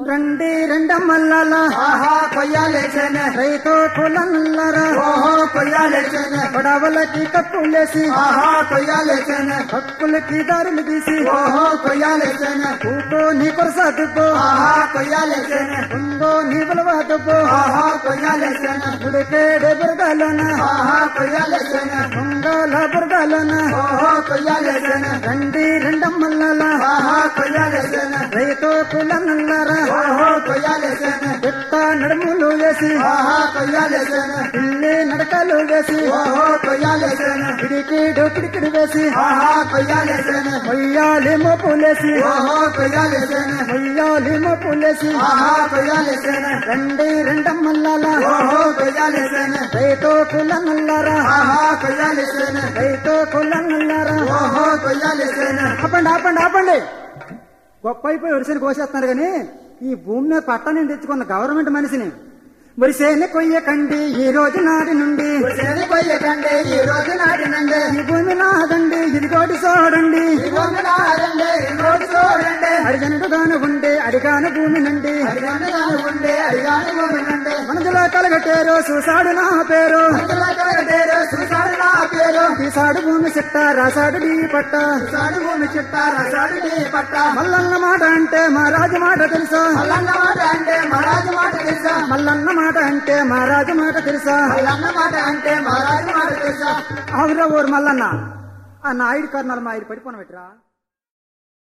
రండి రెండమ్మల్లాల ఆహా కొయ్యాలేసేనే రైతు కులన్నరా ఓహో కొయ్యాలేసేనే పడవలకి కప్పులేసి ఆహా కొయ్యాలేసేనే హక్కులకి దారులు తీసి ఓహో కొయ్యాలేసేనే ఊటో నీ కొరసాదుకో ఆహా కొయ్యాలేసేనే ఉందో నీ బలవాదుకో ఆహా కొయ్యాలేసేనే ఉడికేడే బురగాలోన ఆహా కొయ్యాలేసేనే ఉంగాల బురగాలోన ఓహో కొయ్యాలేసేనే రండి రెండమ్మల్లాల ఆహా కొయ్యాలేసేనే రైతు కులన్నరా ఓహో కొయ్యాలేసేనే పెట్ట నడుములు వేసి ఆహా కొయ్యాలేసేనే పిల్లి నడకలు వేసి ఓహో కొయ్యాలేసేనే పిడికిడు పిడికిడు వేసి ఆహా కొయ్యాలేసేనే మొయ్యాలి మోపులేసి ఓహో కొయ్యాలేసేనే మొయ్యాలి మోపులేసి ఆహా కొయ్యాలేసేనే రండి రెండమ్మల్లాల ఓహో కొయ్యాలేసేనే రైతు కులన్నల్లారా ఆహా కొయ్యాలేసేనే రైతు కులన్నల్లారా ఓహో కొయ్యాలేసేనే ఆపండి ఆపండి ఆపండి గొప్ప అయిపోయి ఒడిసిని కోసేస్తున్నారు కానీ ఈ భూమి మీద పట్టాన్ని తెచ్చుకున్న గవర్నమెంట్ మనిషిని వరిసేని కొయ్యకండి ఈ రోజు నాటి నుండి శని కొయ్యకండి ఈ రోజు నాటినండి ఈ భూమి నాదండి ఇదిగోటి చూడండి ఈ భూమి నాదండి ఈ రోజు చూడండి హరిజనుడు గాను ఉండే అడిగాను భూమి నుండి అడిగాను దాని ఉండే అడిగాను భూమి నుండి మనసులో కలగటేరో చూసాడు నా పేరు అందులో కలగటేరు చూశాడు నా పేరు తీసాడు భూమి చిట్ట రాసాడు డీ పట్ట చూశాడు భూమి చుట్ట రసాడు నీ పట్ట మల్లన్న మాట అంటే మా రాజు మాట తెలుసా మల్లన్న మాట అంటే మహారాజు మాట తెలుసా మల్లన్న మాట అంటే మా రాజు మాట తెలుసా మల్లన్న మాట అంటే మహారాజు మాట తెలుసా ఆవురా ఊరు మల్లన్న ఆ నాయుడు కర్ణాలు మా ఆయన పడిపోన పెట్టరా